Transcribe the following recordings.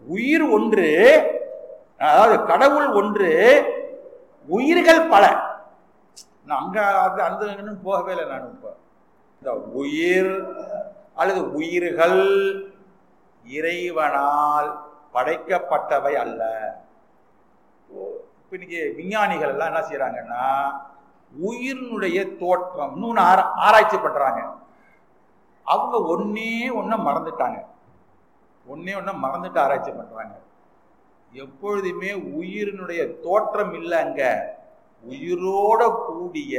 உயிர் ஒன்று அதாவது கடவுள் ஒன்று உயிர்கள் பல நான் அங்க அது அந்த இன்னும் போகவே இல்லை நான் இப்போ இந்த உயிர் அல்லது உயிர்கள் இறைவனால் படைக்கப்பட்டவை அல்ல இப்போ இன்னைக்கு விஞ்ஞானிகள் எல்லாம் என்ன செய்யறாங்கன்னா உயிரினுடைய தோற்றம் இன்னொன்று ஆரா ஆராய்ச்சி பண்றாங்க அவங்க ஒன்னே ஒன்றை மறந்துட்டாங்க ஒன்னே ஒன்றை மறந்துட்டு ஆராய்ச்சி பண்றாங்க எப்பொழுதுமே உயிரினுடைய தோற்றம் இல்லை அங்க உயிரோட கூடிய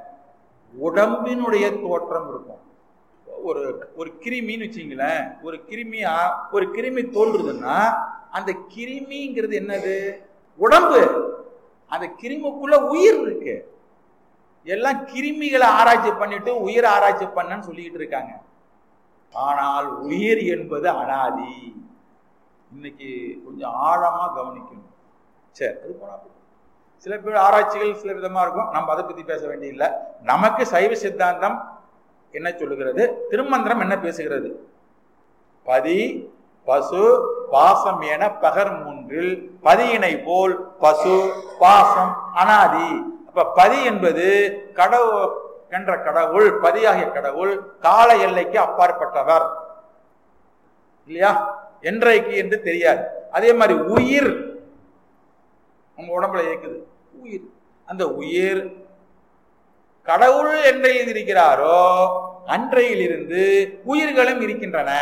உடம்பினுடைய தோற்றம் இருக்கும் ஒரு ஒரு கிருமின்னு வச்சிங்களேன் ஒரு கிருமி ஆ- ஒரு கிருமி தோன்றுதுன்னா அந்த கிருமிங்கிறது என்னது உடம்பு அந்த கிருமிக்குள்ள உயிர் இருக்கு எல்லாம் கிருமிகளை ஆராய்ச்சி பண்ணிட்டு உயிர் ஆராய்ச்சி பண்ணன்னு சொல்லிக்கிட்டு இருக்காங்க ஆனால் உயிர் என்பது அனாதி இன்னைக்கு கொஞ்சம் ஆழமா கவனிக்கணும் சரி அது போனா போதும். சில பேர் ஆராய்ச்சிகள் சில விதமா இருக்கும் நம்ம அதை பத்தி பேச வேண்டியதில்லை நமக்கு சைவ சித்தாந்தம் என்ன சொல்லுகிறது திருமந்திரம் என்ன பேசுகிறது பதி பசு பாசம் என பகர் மூன்றில் பதியினை போல் பசு பாசம் அனாதி அப்ப பதி என்பது கடவுள் என்ற கடவுள் பதியாகிய கடவுள் கால எல்லைக்கு அப்பாற்பட்டவர் இல்லையா என்றைக்கு என்று தெரியாது அதே மாதிரி உயிர் உங்க உடம்புல இயக்குது உயிர் அந்த உயிர் கடவுள் என்றையில் இருக்கிறாரோ அன்றையிலிருந்து உயிர்களும் இருக்கின்றன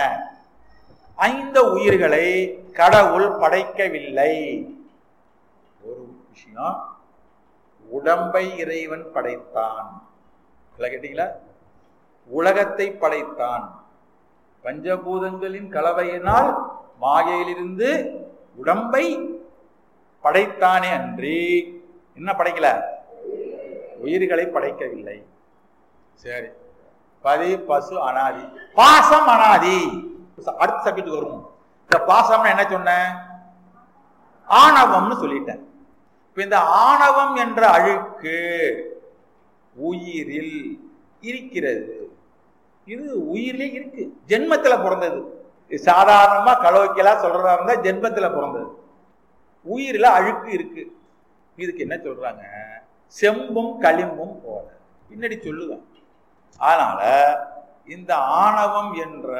ஐந்த உயிர்களை கடவுள் படைக்கவில்லை ஒரு விஷயம் உடம்பை இறைவன் படைத்தான் நல்லா கேட்டீங்களா உலகத்தை படைத்தான் பஞ்சபூதங்களின் கலவையினால் மாயையிலிருந்து உடம்பை படைத்தானே அன்றி என்ன படைக்கல உயிர்களை படைக்கவில்லை சரி பதி பசு அனாதி பாசம் அனாதி அடுத்த சப்ஜெக்ட் வரும் இந்த பாசம்னு என்ன சொன்னேன் ஆணவம்னு சொல்லிட்டேன் இப்ப இந்த ஆணவம் என்ற அழுக்கு உயிரில் இருக்கிறது இது உயிரிலே இருக்கு ஜென்மத்துல பிறந்தது இது சாதாரணமா கலோக்கியலா சொல்றதா இருந்தா ஜென்மத்துல பிறந்தது உயிரில அழுக்கு இருக்கு இதுக்கு என்ன சொல்றாங்க செம்பும் களிம்பும் போல பின்னாடி சொல்லுவேன் அதனால இந்த ஆணவம் என்ற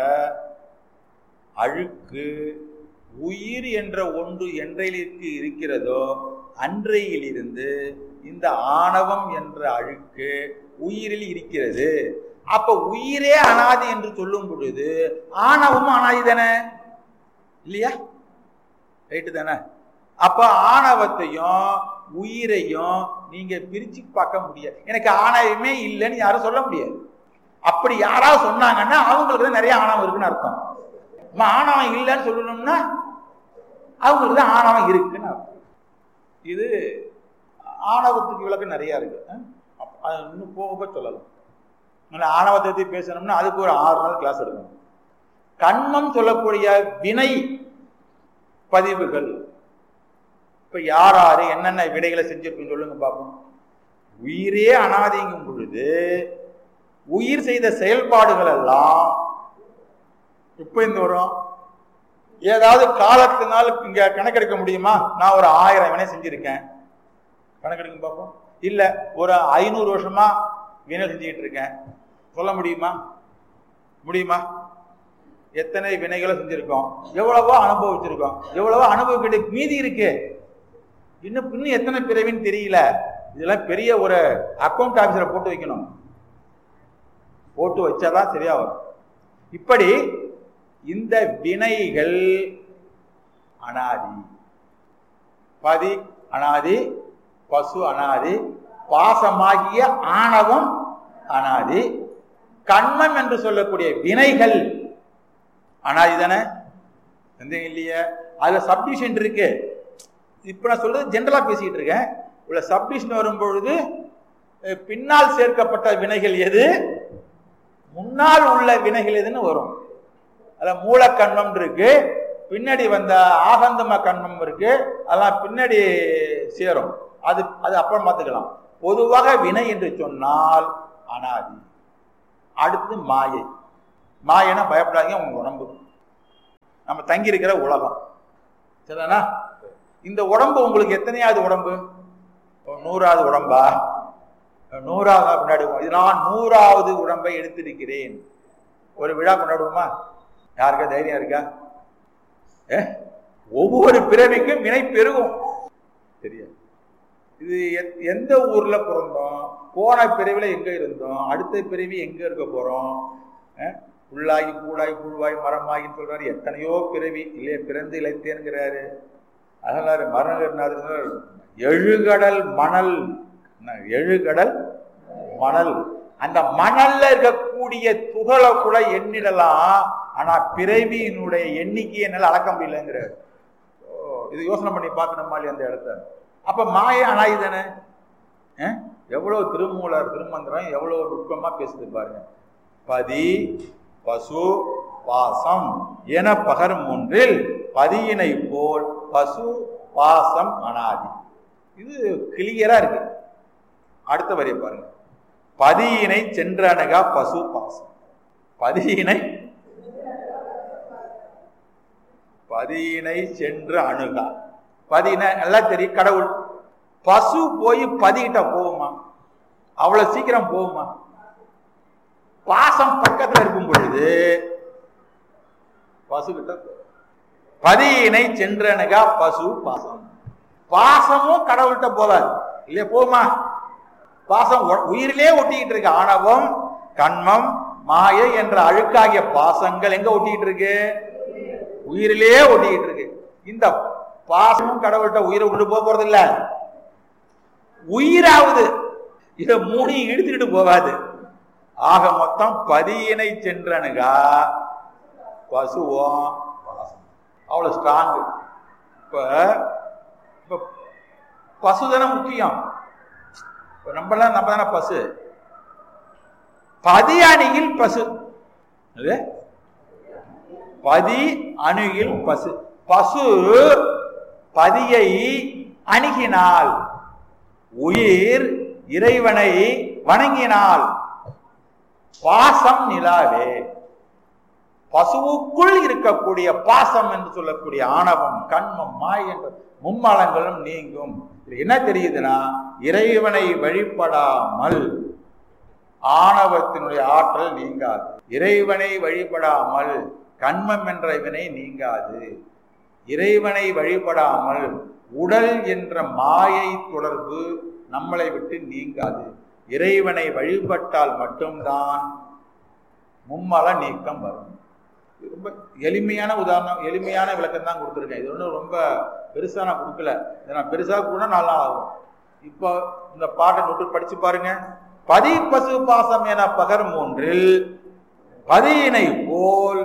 அழுக்கு உயிர் என்ற ஒன்று என்றையிலிருக்கு இருக்கிறதோ அன்றையிலிருந்து இந்த ஆணவம் என்ற அழுக்கு உயிரில் இருக்கிறது அப்ப உயிரே அனாதி என்று சொல்லும் பொழுது ஆணவமும் அனாதி தானே இல்லையா ரைட்டு தானே அப்ப ஆணவத்தையும் உயிரையும் நீங்க பிரிச்சு பார்க்க முடியாது எனக்கு ஆணவமே இல்லைன்னு யாரும் சொல்ல முடியாது அப்படி யாராவது சொன்னாங்கன்னா அவங்களுக்கு தான் நிறைய ஆணவம் இருக்குன்னு அர்த்தம் நம்ம ஆணவம் இல்லைன்னு சொல்லணும்னா அவங்களுக்கு தான் ஆணவம் இருக்குன்னு அர்த்தம் இது ஆணவத்துக்கு விளக்கம் நிறைய இருக்கு அஹ்? அப்ப அது இன்னும் போக போக சொல்லலாம் அதனால ஆணவத்தை பத்தி பேசணும்னா அதுக்கு ஒரு ஆறு நாள் கிளாஸ் எடுக்கணும் கண்மம் சொல்லக்கூடிய வினை பதிவுகள் இப்ப யார் யாரு என்னென்ன விடைகளை செஞ்சிருக்குன்னு சொல்லுங்க பார்ப்போம் உயிரே அனாதிங்கும் பொழுது உயிர் செய்த செயல்பாடுகள் எல்லாம் இப்ப இந்த வரும் ஏதாவது காலத்தினால் இங்க கணக்கெடுக்க முடியுமா நான் ஒரு ஆயிரம் வினை செஞ்சிருக்கேன் கணக்கெடுக்க பார்ப்போம் இல்ல ஒரு ஐநூறு வருஷமா வினை செஞ்சுக்கிட்டு இருக்கேன் சொல்ல முடியுமா முடியுமா எத்தனை வினைகளை செஞ்சிருக்கோம் எவ்வளவோ அனுபவிச்சிருக்கோம் எவ்வளவோ அனுபவிக்கிட்டு மீதி இருக்கு இன்னும் இன்னும் எத்தனை பிறவின்னு தெரியல இதெல்லாம் பெரிய ஒரு அக்கௌண்ட் ஆபீஸரை போட்டு வைக்கணும் போட்டு வச்சாதான் சரியா வரும் இப்படி இந்த வினைகள் அனாதி பதி அனாதி பசு அனாதி பாசமாகிய ஆணவம் அனாதி கண்மம் என்று சொல்லக்கூடிய வினைகள் அனாதி தானே சந்தேகம் இல்லையே அதுல சப்டிஷன் இருக்கு இப்ப நான் சொல்றது ஜென்ரலா பேசிட்டு இருக்கேன் உள்ள சப்டிஷன் வரும்பொழுது அஹ், பின்னால் சேர்க்கப்பட்ட வினைகள் எது முன்னால் உள்ள வினைகள் எதுன்னு வரும் அதுல மூலக்கண்மம் இருக்கு பின்னாடி வந்த ஆகந்தம கண்மம் இருக்கு அதெல்லாம் பின்னாடி சேரும் அது அது அப்புறம் பார்த்துக்கலாம் பொதுவாக வினை என்று சொன்னால் அனாதி அடுத்தது மாயை மாயைனா பயப்படாதீங்க உங்க உடம்பு நம்ம தங்கி இருக்கிற உலகம் சரிதானா இந்த உடம்பு உங்களுக்கு எத்தனையாவது உடம்பு நூறாவது உடம்பா நூறாவது கொண்டாடி இது நான் நூறாவது உடம்பை எடுத்திருக்கிறேன் ஒரு விழா கொண்டாடுவோமா யாருக்கா தைரியம் இருக்கா ஏ ஒவ்வொரு பிறவிக்கும் வினை பெருகும் தெரியாது இது எத்- எந்த ஊர்ல பிறந்தோம் போன பிறவில எங்க இருந்தோம் அடுத்த பிறவி எங்க இருக்க போறோம் அஹ், புல்லாகி பூடாகி புழுவாய் மரமாகின்னு சொல்றாரு எத்தனையோ பிறவி இல்லையே பிறந்து இழைத்தேங்கிறாரு அதனால மரணநாதர் எழுகடல் மணல் என்ன, எழுகடல் மணல் அந்த மணல்ல இருக்கக்கூடிய துகளை கூட எண்ணிடலாம் ஆனா பிறவியினுடைய எண்ணிக்கையை என்னால அளக்க முடியலங்கிறாரு ஓ, இது யோசனை பண்ணி பார்க்கணுமா இல்லையா அந்த இடத்த அப்ப மாய அனாயுதனே எவ்வளவு திருமூலர் திருமந்திரம் எவ்வளவு நுட்பமா பேசுது பாருங்க பதி பசு பாசம் என பகர் மூன்றில் பதியினை போல் பசு பாசம் அனாதி இது கிளியரா இருக்கு அடுத்த வரியை பாருங்க பதியினை சென்றணுகா பசு பாசம் பதியினை பதியினை சென்று அணுகா பதியினை நல்லா தெரியும் கடவுள் பசு போய் பதிகிட்ட போகுமா அவ்வளவு சீக்கிரம் போகுமா பாசம் பக்கத்துல இருக்கும் பொழுது பசு கிட்ட போகும். பதியினை சென்றணுகா பசு பாசம் பாசமும் கடவுள்கிட்ட போகாது இல்லையா போகுமா பாசம் ஒ- உயிரிலே ஒட்டிக்கிட்டு இருக்கு ஆணவம் கண்மம் மாயை என்ற அழுக்காகிய பாசங்கள் எங்க ஒட்டிக்கிட்டு இருக்கு உயிரிலே ஒட்டிக்கிட்டு இருக்கு இந்த பாசமும் கடவுள்கிட்ட உயிரை கொண்டு போக போறது இல்ல உயிராவது இத மூணையும் இழுத்துக்கிட்டு போகாது ஆக மொத்தம் பதியினை சென்றனுகா பசுவோம் பாசம் அவ்வளவு ஸ்ட்ராங் இப்ப இப்ப பசுதானே முக்கியம் இப்ப நம்மளாம் நம்ம தானே பசு பதி அணியில் பசு அது? பதி அணுகில் பசு பசு பதியை அணுகினால் உயிர் இறைவனை வணங்கினால் பாசம் நிலாவே பசுவுக்குள் இருக்கக்கூடிய பாசம் என்று சொல்லக்கூடிய ஆணவம் கண்மம் மாய் என்ற மும்மலங்களும் நீங்கும் இது என்ன தெரியுதுன்னா இறைவனை வழிபடாமல் ஆணவத்தினுடைய ஆற்றல் நீங்காது இறைவனை வழிபடாமல் கண்மம் என்ற வினை நீங்காது இறைவனை வழிபடாமல் உடல் என்ற மாயை தொடர்பு நம்மளை விட்டு நீங்காது இறைவனை வழிபட்டால் மட்டும்தான் மும்மல நீக்கம் வரும் இது ரொம்ப எளிமையான உதாரணம் எளிமையான விளக்கம் தான் கொடுத்துருக்கேன் இது ஒன்றும் ரொம்ப பெருசா நான் கொடுக்கல இதை நான் பெருசா கூட நாலு நாள் ஆகும் இப்போ இந்த பாட்டை நோட்டு படிச்சு பாருங்க பதி பசு பாசம் என பகர் மூன்றில் பதியினை போல்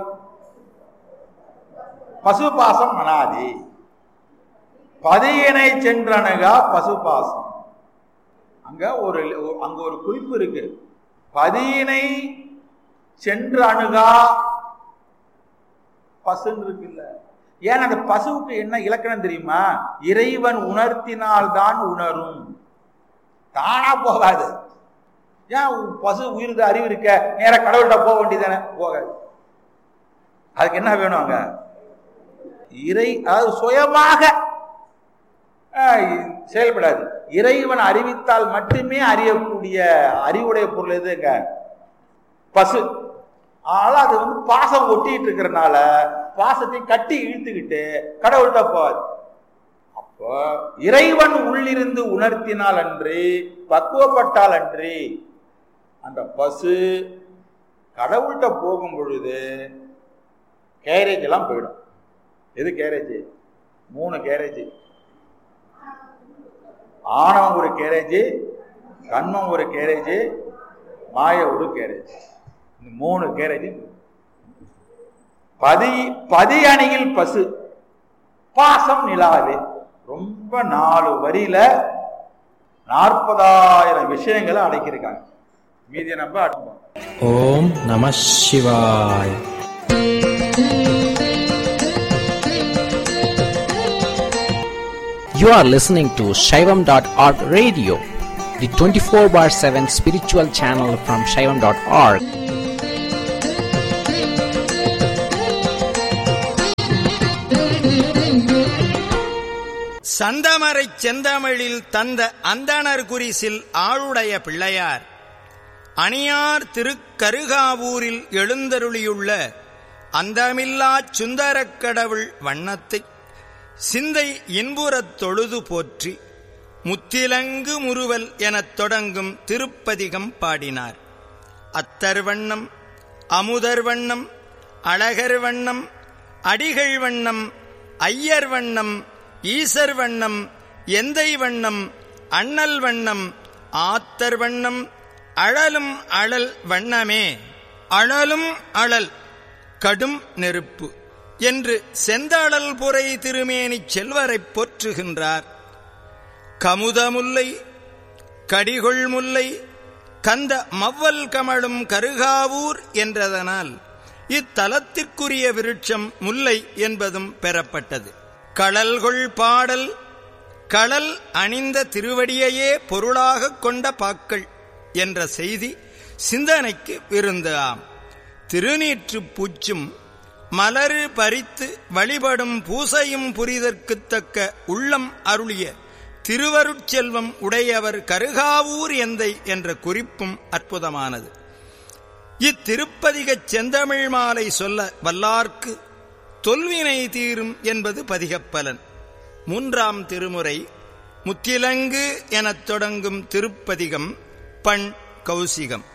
பசு பாசம் அனாதி பதியினை சென்றணுகா பசு பாசம் அங்க ஒரு அங்க ஒரு குறிப்பு இருக்கு பதியினை சென்று அணுகா பசுன்னு இருக்குல்ல ஏன் அந்த பசுவுக்கு என்ன இலக்கணம் தெரியுமா இறைவன் உணர்த்தினால்தான் உணரும் தானா போகாது ஏன் உ- பசு உயிருக்கு அறிவு இருக்க நேரா கடவுள்கிட்ட போக வேண்டியதானே போகாது அதுக்கு என்ன வேணும் அங்க இறை அதாவது சுயமாக ஆஹ், செயல்படாது இறைவன் அறிவித்தால் மட்டுமே அறியக்கூடிய அறிவுடைய பொருள் எதுங்க பசு ஆனா அது வந்து பாசம் ஒட்டிட்டு இருக்கிறனால பாசத்தை கட்டி இழுத்துக்கிட்டு கடவுள்கிட்ட போகாது அப்போ இறைவன் உள்ளிருந்து உணர்த்தினால் அன்றி பக்குவப்பட்டால் அன்றி அந்த பசு கடவுள்கிட்ட போகும் பொழுது கேரேஜ் எல்லாம் போயிடும் எது கேரேஜ் மூணு கேரேஜ் ஆணவம் ஒரு கேரேஜ் கண்மம் ஒரு கேரேஜ் மாய ஒரு கேரேஜ் இந்த மூணு கேரேஜ் பதி பதி அணியில் பசு பாசம் நிலாவே ரொம்ப நாலு வரியில நாற்பதாயிரம் விஷயங்களை அடக்கியிருக்காங்க மீதியை நம்ம அடப்போம் ஓம் நம சிவாய் You are listening to Shaivam.org radio, the 24 bar 7 spiritual channel from Shaivam.org. சந்தமரைச் செந்தமிழில் தந்த அந்தணர் குறிசில் ஆளுடைய பிள்ளையார் அணியார் திருக்கருகாவூரில் எழுந்தருளியுள்ள அந்தமில்லாச் சுந்தரக் கடவுள் வண்ணத்தை சிந்தை இன்புறத் தொழுது போற்றி முத்திலங்கு முறுவல் எனத் தொடங்கும் திருப்பதிகம் பாடினார் அத்தர் வண்ணம் அமுதர் வண்ணம் அழகர் வண்ணம் அடிகள் வண்ணம் ஐயர் வண்ணம் ஈசர் வண்ணம் எந்தை வண்ணம் அண்ணல் வண்ணம் ஆத்தர் வண்ணம் அழலும் அழல் வண்ணமே அழலும் அழல் கடும் நெருப்பு என்று செந்தழல் புரை திருமேனிச் செல்வரைப் போற்றுகின்றார் கமுதமுல்லை கடிகொள் முல்லை கந்த மவ்வல் கமழும் கருகாவூர் என்றதனால் இத்தலத்திற்குரிய விருட்சம் முல்லை என்பதும் பெறப்பட்டது களல்கொள் பாடல் களல் அணிந்த திருவடியையே பொருளாகக் கொண்ட பாக்கள் என்ற செய்தி சிந்தனைக்கு விருந்தாம் திருநீற்று பூச்சும் மலரு பறித்து வழிபடும் பூசையும் புரிதற்குத் தக்க உள்ளம் அருளிய திருவருட்செல்வம் உடையவர் கருகாவூர் எந்தை என்ற குறிப்பும் அற்புதமானது இத்திருப்பதிகச் செந்தமிழ் மாலை சொல்ல வல்லார்க்கு தொல்வினை தீரும் என்பது பதிகப்பலன் மூன்றாம் திருமுறை முத்திலங்கு எனத் தொடங்கும் திருப்பதிகம் பண் கௌசிகம்